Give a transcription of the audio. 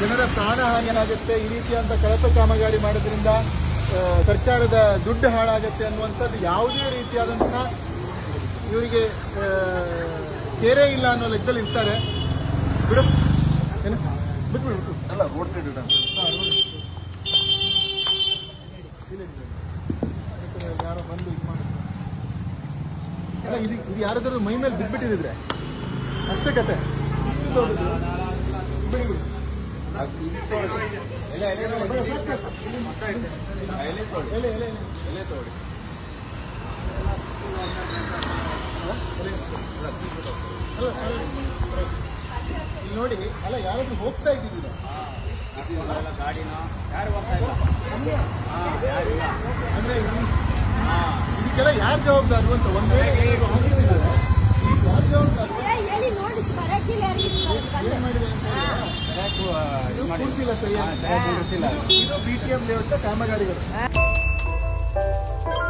ಜನರ ಪ್ರಾಣ ಹಾನಿಯಾಗುತ್ತೆ ಈ ರೀತಿಯಾದಂಥ ಕಳಪೆ ಕಾಮಗಾರಿ ಮಾಡೋದ್ರಿಂದ ಆ, ಸರ್ಕಾರದ ದುಡ್ಡು ಹಾಳಾಗುತ್ತೆ ಅನ್ನುವಂಥದ್ದು ಯಾವುದೇ ರೀತಿಯಾದಂಥ ಇವರಿಗೆ ಆ, ಕೇರೇ ಇಲ್ಲ ಅನ್ನೋ ಲೆಕ್ಕದಲ್ಲಿ ಇರ್ತಾರೆ ಬಿಡು ಏನು ಬಿಟ್ಬಿಡು ಬಿಟ್ಬಿಡು ಅಲ್ಲ ರೋಡ್ ಸೈಡ್ ಇಡ ಯಾರೋ ಬಂದು ಇದು ಮಾಡಿ ಅಲ್ಲ ಇದು ಇದು ಯಾರಾದ್ರೂ ಮೈ ಮೇಲೆ ಬಿದ್ಬಿಟ್ಟಿದ್ರೆ ಅಷ್ಟೇ ಕತೆ ಇಷ್ಟು ದೊಡ್ಡದು. ಬಿಡಿ ಬಿಡಿ. ಎಲೆ, ಎಲೆ, ಎಲೆ. ಅಲ್ಲ, ಅಲ್ಲ. ಇಲ್ಲಿ ನೋಡಿ ಅಲ್ಲ ಯಾರಾದ್ರೂ ಹೋಗ್ತಾ ಇದ್ದೀವಿ ಅಂದ್ರೆ ಈ- ಇದಕ್ಕೆಲ್ಲ ಯಾರು ಜವಾಬ್ದಾರರು ಅಂತ ಒಂದೇ ಯಾರು ಜವಾಬ್ದಾರರು ಹೇಳಿ ನೋಡಿ ಬರಕ್ಕಿಲ್ಲ ಏನ್ ಮಾಡಿದೆ ಅಂತ ಇದು ಕೂರ್ಸಿಲ್ಲ ಸರಿಯಾಗಿ ಇದು ಬಿ ಟಿ ಎಂ ಲೇಔಟ್ ಕಾಮಗಾರಿಗಳು